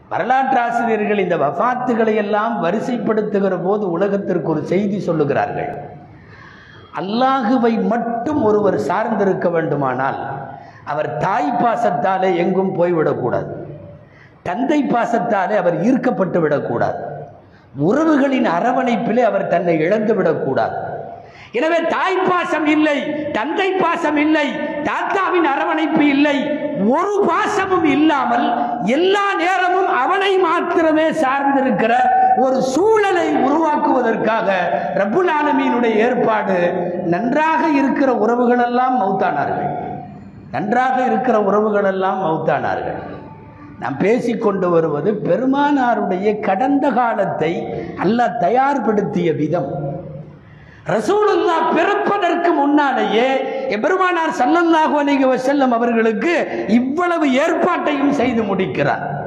வரலாற்று ஆசிரியர்கள் இந்த வஃபாத்துகளை எல்லாம் வரிசைப்படுத்துகிற போது உலகத்திற்கு ஒரு செய்தி சொல்லுகிறார்கள் அல்லாஹுவை மட்டும் ஒருவர் சார்ந்திருக்க வேண்டுமானால் அவர் தாய் பாசத்தாலே எங்கும் போய்விடக்கூடாது தந்தை பாசத்தாலே அவர் ஈர்க்கப்பட்டு விடக்கூடாது உறவுகளின் அரவணைப்பிலே அவர் தன்னை இழந்து விடக்கூடாது எனவே தாய் பாசம் இல்லை தந்தை பாசம் இல்லை தாத்தாவின் அரவணைப்பு இல்லை ஒரு பாசமும் இல்லாமல் எல்லா நேரமும் அவனை மாத்திரமே சார்ந்திருக்கிற ஒரு சூழலை உருவாக்குவதற்காக ரப்புல் ஆலமீனுடைய ஏற்பாடு நன்றாக இருக்கிற உறவுகளெல்லாம் மௌத்தானார்கள் நன்றாக இருக்கிற உறவுகளெல்லாம் மௌத்தானார்கள் நாம் பேசிக்கொண்டு வருவது பெருமானாருடைய கடந்த காலத்தை அல்லாஹ் தயார்படுத்திய விதம் ரசூலுல்லா பிறப்பதற்கு முன்னாலேயே எபெருமானார் ஸல்லல்லாஹு அலைஹி வஸல்லம் அவர்களுக்கு இவ்வளவு ஏற்பாட்டையும் செய்து முடிக்கிறார்